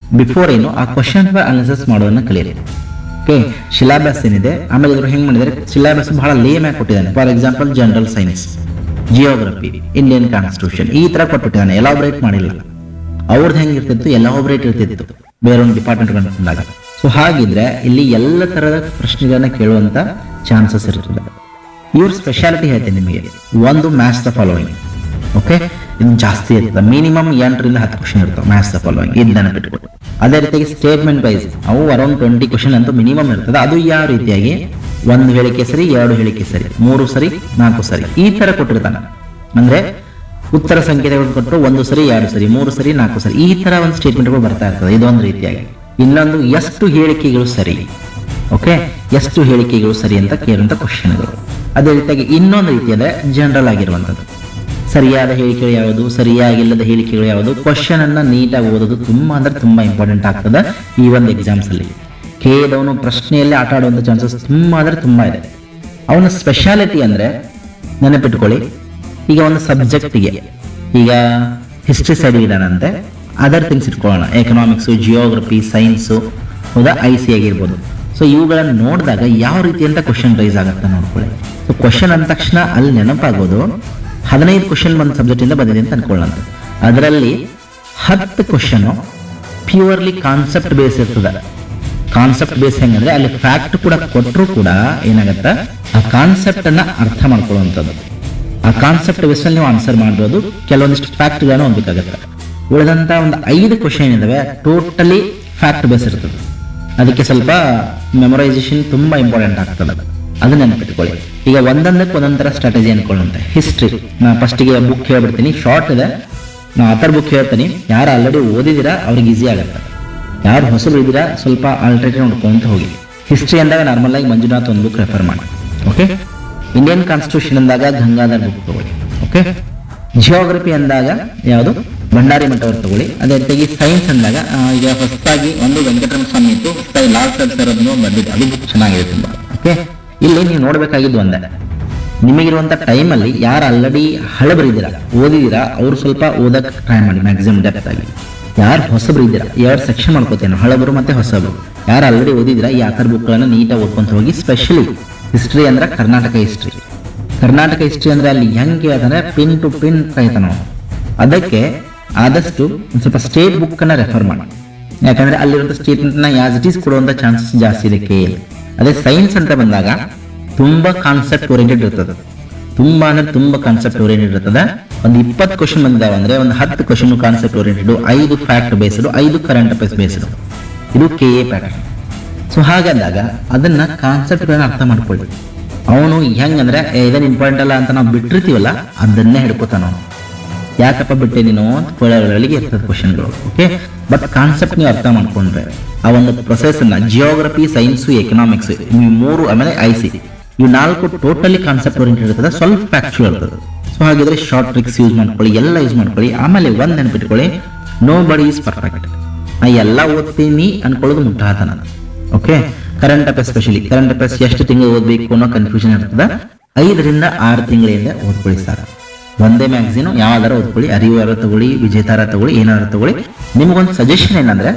before ಏನು ಆ question analysis ಮಾಡೋದನ್ನ ಕಲಿಯಿರಿ ಓಕೆ ಸಿಲಾಬಸ್ ಏನಿದೆ ಆಮೇಲೆ ಇದ್ರು ಹೆಂಗ್ ಮಾಡಿದ್ದಾರೆ ಸಿಲಾಬಸ್ ಬಹಳ ಲೇಮ್ ಆಗಿ ಕೊಟ್ಟಿದ್ದಾನೆ for example general science geography Indian constitution ಈ ತರ ಕೊಟ್ಬಿಟ್ಟಿದ್ದಾನೆ ಎಲಾಬ್ರೇಟ್ ಮಾಡಿಲ್ಲ ಅವ್ರದ್ದು ಹೆಂಗಿರ್ತಿತ್ತು ಎಲಾಬ್ರೇಟ್ ಇರ್ತಿತ್ತು ಬೇರೊಂದು ಡಿಪಾರ್ಟ್ಮೆಂಟ್ ಬಂದಾಗ ಸೊ ಹಾಗಿದ್ರೆ ಇಲ್ಲಿ ಎಲ್ಲ ತರದ ಪ್ರಶ್ನೆಗಳನ್ನ ಕೇಳುವಂತ ಚಾನ್ಸಸ್ ಇರ್ತದೆ ಇವ್ರ ಸ್ಪೆಷಾಲಿಟಿ ಹೇಳ್ತೀನಿ ನಿಮಗೆ ಒಂದು ಮ್ಯಾಥ್ಸ್ ದ ಫಾಲೋಯಿಂಗ್ ಓಕೆ ಇದು ಜಾಸ್ತಿ ಇರ್ತದೆ ಮಿನಿಮಮ್ ಎಂಟರಿಂದ ಹತ್ತು ಕ್ವಶನ್ ಇರ್ತವೆ ಮ್ಯಾಥ್ಸ್ ದ ಫಾಲೋಯಿಂಗ್ ಇದು ನೆನಪಿಟ್ಕೊಂಡು ಅದೇ ರೀತಿಯಾಗಿ ಸ್ಟೇಟ್ಮೆಂಟ್ ವೈಸ್ ಅವು ಅರೌಂಡ್ ಟ್ವೆಂಟಿ ಕ್ವಶನ್ ಅಂತೂ ಮಿನಿಮಮ್ ಇರ್ತದೆ ಅದು ಯಾವ ರೀತಿಯಾಗಿ ಒಂದು ಹೇಳಿಕೆ ಸರಿ ಎರಡು ಹೇಳಿಕೆ ಸರಿ ಮೂರು ಸರಿ ನಾಲ್ಕು ಸರಿ ಈ ತರ ಕೊಟ್ಟಿರ್ತಾನೆ ಅಂದ್ರೆ ಉತ್ತರ ಸಂಕೇತಗಳು ಕೊಟ್ಟರು ಒಂದು ಸರಿ ಎರಡು ಸರಿ ಮೂರು ಸರಿ ನಾಲ್ಕು ಸರಿ ಈ ತರ ಒಂದು ಸ್ಟೇಟ್ಮೆಂಟ್ಗಳು ಬರ್ತಾ ಇರ್ತದೆ ಇದೊಂದು ರೀತಿಯಾಗಿ ಇನ್ನೊಂದು ಎಷ್ಟು ಹೇಳಿಕೆಗಳು ಸರಿ ಓಕೆ ಎಷ್ಟು ಹೇಳಿಕೆಗಳು ಸರಿ ಅಂತ ಕೇಳುವಂತ ಕ್ವಶನ್ಗಳು ಅದೇ ರೀತಿಯಾಗಿ ಇನ್ನೊಂದು ರೀತಿ ಅಂದ್ರೆ ಜನರಲ್ ಆಗಿರುವಂಥದ್ದು ಸರಿಯಾದ ಹೇಳಿಕೆಗಳು ಯಾವುದು ಸರಿಯಾಗಿಲ್ಲದ ಹೇಳಿಕೆಗಳು ಯಾವುದು ಕ್ವಶನ್ ಅನ್ನ ನೀಟಾಗಿ ಓದೋದು ತುಂಬಾ ಅಂದ್ರೆ ತುಂಬಾ ಇಂಪಾರ್ಟೆಂಟ್ ಆಗ್ತದೆ ಈ ಒಂದು ಎಕ್ಸಾಮ್ಸ್ ಅಲ್ಲಿ ಕೇದವನು ಪ್ರಶ್ನೆಯಲ್ಲಿ ಆಟ ಆಡುವಂತ ಚಾನ್ಸಸ್ ತುಂಬಾ ಅಂದ್ರೆ ತುಂಬಾ ಇದೆ ಅವನ ಸ್ಪೆಷಾಲಿಟಿ ಅಂದ್ರೆ ನೆನಪಿಟ್ಕೊಳ್ಳಿ ಈಗ ಒಂದು ಸಬ್ಜೆಕ್ಟ್ಗೆ ಈಗ ಹಿಸ್ಟ್ರಿ ಸೈಡ್ ಇದಾನಂತೆ ಅದರ್ ಥಿಂಗ್ಸ್ ಇಟ್ಕೊಳ್ಳೋಣ ಎಕನಾಮಿಕ್ಸು ಜಿಯೋಗ್ರಫಿ ಸೈನ್ಸು ಹೌದಾ ಐ ಸಿ ಆಗಿರ್ಬೋದು ಸೊ ಇವುಗಳನ್ನ ನೋಡಿದಾಗ ಯಾವ ರೀತಿ ಅಂತ ಕ್ವಶನ್ ರೈಸ್ ಆಗುತ್ತೆ ನೋಡ್ಕೊಳ್ಳಿ ಸೊ ಕ್ವಶನ್ ಅಂದ ತಕ್ಷಣ ಅಲ್ಲಿ ನೆನಪಾಗೋದು ಹದಿನೈದು ಕ್ವಶನ್ ಒಂದು ಸಬ್ಜೆಕ್ಟ್ ಇಂದ ಬಂದಿದೆ ಅಂತ ಅನ್ಕೊಳ್ಳೋಣ ಅದರಲ್ಲಿ ಹತ್ತು ಕ್ವಶನ್ ಪ್ಯೂರ್ಲಿ ಕಾನ್ಸೆಪ್ಟ್ ಬೇಸ್ ಇರ್ತದೆ ಕಾನ್ಸೆಪ್ಟ್ ಬೇಸ್ ಹೆಂಗಂದ್ರೆ ಅಲ್ಲಿ ಫ್ಯಾಕ್ಟ್ ಕೂಡ ಕೊಟ್ಟರು ಕೂಡ ಏನಾಗತ್ತೆ ಆ ಕಾನ್ಸೆಪ್ಟ್ ಅನ್ನ ಅರ್ಥ ಮಾಡ್ಕೊಳ್ಳುವಂಥದ್ದು ಆ ಕಾನ್ಸೆಪ್ಟ್ ಬೇಸ್ ನೀವು ಆನ್ಸರ್ ಮಾಡ್ಬೋದು ಕೆಲವೊಂದಿಷ್ಟು ಫ್ಯಾಕ್ಟ್ಗಳನ್ನ ಹೊಂದಬೇಕಾಗತ್ತೆ ಉಳಿದಂತ ಒಂದು ಐದು ಕ್ವಶನ್ ಇದಾವೆ ಟೋಟಲಿ ಫ್ಯಾಕ್ಟ್ ಬೇಸ್ ಇರ್ತದೆ ಅದಕ್ಕೆ ಸ್ವಲ್ಪ ಮೆಮೊರೈಸೇಷನ್ ತುಂಬಾ ಇಂಪಾರ್ಟೆಂಟ್ ಆಗ್ತದೆ ಅದು ನೆನಪಿಟ್ಕೊಳ್ಳಿ ಈಗ ಒಂದೊಂದಕ್ಕೆ ಒಂದೊಂದ್ ತರ ಸ್ಟ್ರಾಟಜಿ ಅನ್ಕೊಳ್ಳುವಂತೆ ಹಿಸ್ಟ್ರಿ ನಾ ಫಸ್ಟಿಗೆ ಬುಕ್ ಹೇಳ್ಬಿಡ್ತೀನಿ ಶಾರ್ಟ್ ಇದೆ ನಾ ಆಥರ್ ಬುಕ್ ಹೇಳ್ತೀನಿ ಯಾರು ಆಲ್ರೆಡಿ ಓದಿದಿರಾ ಅವ್ರಿಗೆ ಈಸಿ ಆಗುತ್ತೆ ಯಾರು ಹೊಸಬರು ಇದ್ದೀರಾ ಸ್ವಲ್ಪ ಆಲ್ಟರ್ನೇಟಿವ್ ನೋಡ್ಕೊಂತ ಹೋಗಿ ಹಿಸ್ಟ್ರಿ ಅಂದಾಗ ನಾರ್ಮಲ್ ಆಗಿ ಮಂಜುನಾಥ್ ಒಂದು ಬುಕ್ ರೆಫರ್ ಮಾಡಿ ಓಕೆ ಇಂಡಿಯನ್ ಕಾನ್ಸ್ಟಿಟ್ಯೂಷನ್ ಅಂದಾಗ ಗಂಗಾಧರ್ ಬುಕ್ ತಗೊಳ್ಳಿ ಓಕೆ ಜಿಯೋಗ್ರಫಿ ಅಂದಾಗ ಯಾವುದು ಭಂಡಾರಿ ಮಠ ಅವ್ರು ತಗೊಳ್ಳಿ ಅದೇ ರೀತಿಯಾಗಿ ಸೈನ್ಸ್ ಅಂದಾಗ ಆ, ಈಗ ಹೊಸದಾಗಿ ಒಂದು ವೆಂಕಟರಮಣ ಸ್ವಾಮಿ ಇತ್ತು ಹೊಸದಾಗಿ ಲಾಲ್ ಸರ್ ಸರ್ ಅದನ್ನು ಬಂದಿದ್ದು ಅದು ಬುಕ್ ಚೆನ್ನಾಗಿದೆ ತುಂಬಾ ಓಕೆ ಇಲ್ಲಿ ನೀವು ನೋಡ್ಬೇಕಾಗಿದ್ದು ಒಂದೇ ನಿಮಗಿರುವಂತ ಟೈಮಲ್ಲಿ ಯಾರು ಆಲ್ರೆಡಿ ಹಳಬರಿದ್ದೀರಾ ಓದಿದ್ದೀರಾ ಅವ್ರು ಸ್ವಲ್ಪ ಓದಕ್ ಟ್ರೈ ಮಾಡಿ ಮ್ಯಾಕ್ಸಿಮಮ್ ಡೆಪ್ತ್ ಆಗಿ ಯಾರು ಹೊಸಬ್ರು ಇದ್ದೀರಾ ಎರಡು ಸೆಕ್ಷನ್ ಮಾಡ್ಕೋತೇನೆ ಹಳಬರು ಮತ್ತೆ ಹೊಸಬರು ಯಾರು ಆಲ್ರೆಡಿ ಓದಿದ್ದೀರಾ ಈ ಆಥರ್ ಬುಕ್ಗಳನ್ನ ನೀಟಾಗಿ ಓದ್ಕೊಂತ ಹೋಗಿ ಸ್ಪೆಷಲಿ ಹಿಸ್ಟ್ರಿ ಅಂದ್ರೆ ಕರ್ನಾಟಕ ಹಿಸ್ಟ್ರಿ ಕರ್ನಾಟಕ ಹಿಸ್ಟ್ರಿ ಅಂದ್ರೆ ಅಲ್ಲಿ ಹೆಂಗೆ ಅಂದ್ರೆ ಪಿನ್ ಟು ಪಿನ್ ಕಾಯ್ತ ನಾವು ಅದಕ್ಕೆ ಆದಷ್ಟು ಒಂದ್ ಸ್ವಲ್ಪ ಸ್ಟೇಟ್ ಬುಕ್ ಅನ್ನ ರೆಫರ್ ಮಾಡಿ ಯಾಕಂದ್ರೆ ಅಲ್ಲಿರುವಂತ ಸ್ಟೇಟ್ಮೆಂಟ್ ನ ಯಾಸ್ ಇಟ್ ಈಸ್ ಕೊಡುವಂತ ಚಾನ್ಸಸ್ ಜಾಸ್ತಿ ಇದೆ ಕೆ ಅದೇ ಸೈನ್ಸ್ ಅಂತ ಬಂದಾಗ ತುಂಬಾ ಕಾನ್ಸೆಪ್ಟ್ ಓರಿಯೆಂಟೆಡ್ ಇರ್ತದೆ ತುಂಬಾ ಅಂದ್ರೆ ತುಂಬಾ ಕಾನ್ಸೆಪ್ಟ್ ಓರಿಯೆಂಟೆಡ್ ಇರ್ತದೆ ಒಂದು ಇಪ್ಪತ್ತು ಕ್ವಶನ್ ಬಂದಿದಾವೆ ಅಂದ್ರೆ ಒಂದು ಹತ್ತು ಕ್ವಶನ್ ಕಾನ್ಸೆಪ್ಟ್ ಓರಿಯೆಂಟೆಡ್ ಐದು ಫ್ಯಾಕ್ಟ್ ಬೇಸ್ಡ್ ಐದು ಕರೆಂಟ್ ಅಫೇರ್ಸ್ ಬೇಸ್ಡ್ ಇದು ಕೆ ಎ ಪ್ಯಾಟರ್ನ್ ಸೊ ಹಾಗಂದಾಗ ಅದನ್ನ ಕಾನ್ಸೆಪ್ಟ್ ಅರ್ಥ ಮಾಡ್ಕೊಳ್ಳಿ ಅವನು ಹೆಂಗಂದ್ರೆ ಏ, ಇದನ್ನ ಇಂಪಾರ್ಟೆಂಟ್ ಅಲ್ಲ ಅಂತ ನಾವು ಬಿಟ್ಟಿರ್ತೀವಲ್ಲ ಅದನ್ನೇ ಹಿಡ್ಕೋತಾನ ಅವನು ಯಾಕಪ್ಪ ಬಿಟ್ಟೆ ನೀನು ಅಂತ ಕೊಳಗಳಿಗೆ ಇರ್ತದೆ ಕ್ವಶನ್ಗಳು ಓಕೆ ಬಟ್ ಕಾನ್ಸೆಪ್ಟ್ ನೀವು ಅರ್ಥ ಮಾಡ್ಕೊಂಡ್ರೆ ಆ ಒಂದು ಪ್ರೊಸೆಸ್ ಅನ್ನ ಜಿಯೋಗ್ರಫಿ ಸೈನ್ಸು ಎಕನಾಮಿಕ್ಸ್ ಈ ಮೂರು ಆಮೇಲೆ ಐ ಸಿ ಇವು ನಾಲ್ಕು ಟೋಟಲಿ ಕಾನ್ಸೆಪ್ಟ್ ಓರಿಯೆಂಟೆಡ್ ಇರ್ತದೆ ಸ್ವಲ್ಪ ಫ್ಯಾಕ್ಚುಯಲ್ ಇರ್ತದೆ ಸೊ ಹಾಗಿದ್ರೆ ಶಾರ್ಟ್ ಟ್ರಿಕ್ಸ್ ಯೂಸ್ ಮಾಡ್ಕೊಳ್ಳಿ ಎಲ್ಲ ಯೂಸ್ ಮಾಡ್ಕೊಳ್ಳಿ ಆಮೇಲೆ ಒಂದ್ ನೆನಪಿಟ್ಕೊಳ್ಳಿ ನೋ ಬಡಿ ಈಸ್ ಪರ್ಫೆಕ್ಟ್ ನಾ ಎಲ್ಲ ಓದ್ತೀನಿ ಅನ್ಕೊಳ್ಳೋದು ಮುಟ್ಟಾದ ನಾನು okay current affairs specially current affairs ಎಷ್ಟು ತಿಂಗಳು ಓದಬೇಕು ಅನ್ನೋ ಕನ್ಫ್ಯೂಷನ್ ಇರ್ತದೆ ಐದರಿಂದ ಆರು ತಿಂಗಳಿಂದ ಓದ್ಕೊಳ್ಳಿ ಸರ್ ಒಂದೇ ಮ್ಯಾಗ್ಝಿನ್ ಯಾವ್ದಾರ ಓದ್ಕೊಳ್ಳಿ ಅರಿವಾರ ತಗೊಳ್ಳಿ ವಿಜೇತಾರ ತಗೊಳ್ಳಿ ಏನಾರ ತಗೊಳ್ಳಿ ನಿಮ್ಗೊಂದು ಸಜೆಷನ್ ಏನಂದ್ರೆ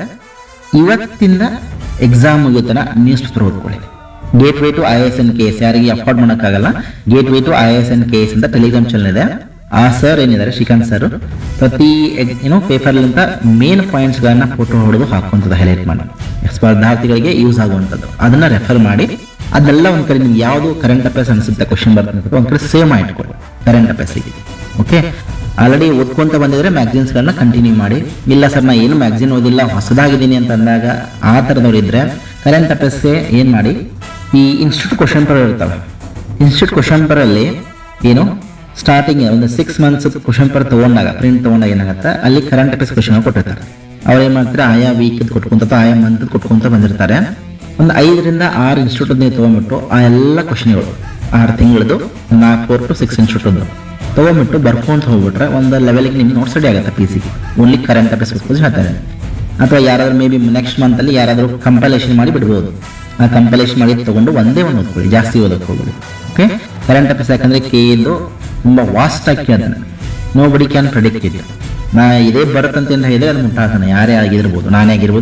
ಇವತ್ತಿಂದ ಎಕ್ಸಾಮ್ ಮುಗಿಯೋತನ ನ್ಯೂಸ್ ಪೇಪರ್ ಓದ್ಕೊಳ್ಳಿ gateway to I S N K S ಯಾರಿಗೆ ಅಫೋರ್ಡ್ ಮಾಡೋಕ್ಕಾಗಲ್ಲ gateway to I S N K S ಅಂತ ಟೆಲಿಗ್ರಾಮ್ ಚಾನಲ್ ಇದೆ ಆ ಸರ್ ಏನಿದ್ದಾರೆ ಶ್ರೀಕಾಂತ್ ಸರ್ ಪ್ರತಿ ಎಗ್- ಏನು ಪೇಪರ್ಲಿಂದ ಮೇನ್ ಪಾಯಿಂಟ್ಸ್ ಗಳನ್ನ ಫೋಟೋ ಹೊಡೆದು ಹಾಕುವಂಥದ್ದು ಹೈಲೈಟ್ ಮಾಡಿ ಸ್ಪರ್ಧಾರ್ಥಿಗಳಿಗೆ ಯೂಸ್ ಆಗುವಂಥದ್ದು ಅದನ್ನ ರೆಫರ್ ಮಾಡಿ ಅದೆಲ್ಲ ಒಂದ್ ಕಡೆ ನಿಮ್ಗೆ ಯಾವುದು ಕರೆಂಟ್ ಅಫೇರ್ಸ್ ಅನ್ಸುತ್ತೆ ಕ್ವಶನ್ ಬರ್ತದೆ ಒಂದ್ ಕಡೆ ಸೇವ್ ಮಾಡಿ ಇಟ್ಕೊಳ್ಳಿ ಕರೆಂಟ್ ಅಫೇರ್ಸ್ ಓಕೆ ಆಲ್ರೆಡಿ ಓದ್ಕೊಂತ ಬಂದಿದ್ರೆ ಮ್ಯಾಗ್ಝಿನ್ಸ್ ಗಳನ್ನ ಕಂಟಿನ್ಯೂ ಮಾಡಿ ಇಲ್ಲ ಸರ್ ನಾ ಏನು ಮ್ಯಾಗ್ಝಿನ್ ಓದಿಲ್ಲ ಹೊಸದಾಗಿದ್ದೀನಿ ಅಂತ ಅಂದಾಗ ಆ ಥರದವ್ರು ಇದ್ರೆ ಕರೆಂಟ್ ಅಫೇರ್ಸ್ ಏನ್ ಮಾಡಿ ಈ ಇನ್ಸ್ಟಿಟ್ಯೂಟ್ ಕ್ವಶನ್ ಪೇಪರ್ ಇರ್ತವೆ ಇನ್ಸ್ಟಿಟ್ಯೂಟ್ ಕ್ವಶನ್ ಪೇಪರ್ ಅಲ್ಲಿ ಏನು ಸ್ಟಾರ್ಟಿಂಗ್ ಒಂದು ಸಿಕ್ಸ್ ಮಂತ್ಸ್ ಕ್ವಶನ್ ಪೇಪರ್ ತಗೊಂಡಾಗ ಪ್ರಿಂಟ್ ತಗೊಂಡಾಗ ಏನಾಗುತ್ತೆ ಅಲ್ಲಿ ಕರೆಂಟ್ ಅಫೇರ್ಸ್ ಕ್ವಶನ್ ಕೊಟ್ಟಿರ್ತಾರೆ ಅವ್ರು ಏನ್ ಮಾಡ್ತಾರೆ ಆಯಾ ವೀಕ್ ಕೊಟ್ಕೊಂತ ಅಥವಾ ಆಯಾ ಮಂತ್ ಕೊಟ್ಕೊಂತ ಬಂದಿರ್ತಾರೆ ಒಂದು ಐದರಿಂದ ಆರು ಇನ್ಸ್ಟಿಟ್ಯೂಟ್ ನೀವು ತಗೊಂಡ್ಬಿಟ್ಟು ಆ ಎಲ್ಲ ಕ್ವಶನ್ಗಳು ಆರು ತಿಂಗಳದು ನಾಲ್ಕು ಫೋರ್ ಟು ಸಿಕ್ಸ್ ಇನ್ಸ್ಟಿಟ್ಯೂಟ್ ತಗೊಂಡ್ಬಿಟ್ಟು ಬರ್ಕೊಂತ ಹೋಗ್ಬಿಟ್ರೆ ಒಂದು ಲೆವೆಲ್ಗೆ ನಿಮ್ಗೆ ನೋಟ್ಸ್ ರೆಡಿ ಆಗುತ್ತೆ ಪಿ ಸಿಗೆ ಓನ್ಲಿ ಕರೆಂಟ್ ಅಫೇರ್ಸ್ ಹೇಳ್ತಾರೆ ಅಥವಾ ಯಾರಾದ್ರೂ ಮೇ ಬಿ ನೆಕ್ಸ್ಟ್ ಮಂತ್ ಅಲ್ಲಿ ಯಾರಾದ್ರೂ ಕಂಪಲೇಷನ್ ಮಾಡಿ ಬಿಡ್ಬೋದು ಆ ಕಂಪಲೇಷನ್ ಮಾಡಿ ತಗೊಂಡು ಒಂದೇ ಒಂದು ಓದ್ಕೊಳ್ಳಿ ಜಾಸ್ತಿ ಓದಕ್ಕೆ ಹೋಗ್ಬಿಡಿ ಓಕೆ ಕರೆಂಟ್ ಅಫೇರ್ಸ್ ಯಾಕಂದ್ರೆ ಕೆ ಇದು ತುಂಬಾ ವಾಸ್ಟ್ ಆಗಿ ಕೇಳ್ತಾನೆ ನೋ ಬಡಿ ಕ್ಯಾನ್ ಪ್ರೆಡಿಕ್ಟ್ ಇಟ್ ನಾ ಇದೇ ಬರುತ್ತಂತ ಹೇಳಿದ್ರೆ ಅದು ಮುಟ್ಟಾಡ್ತಾನೆ ಯಾರೇ ಆಗಿರ್ಬೋದು ನಾನೇ ಆಗಿರ್ಬೋದು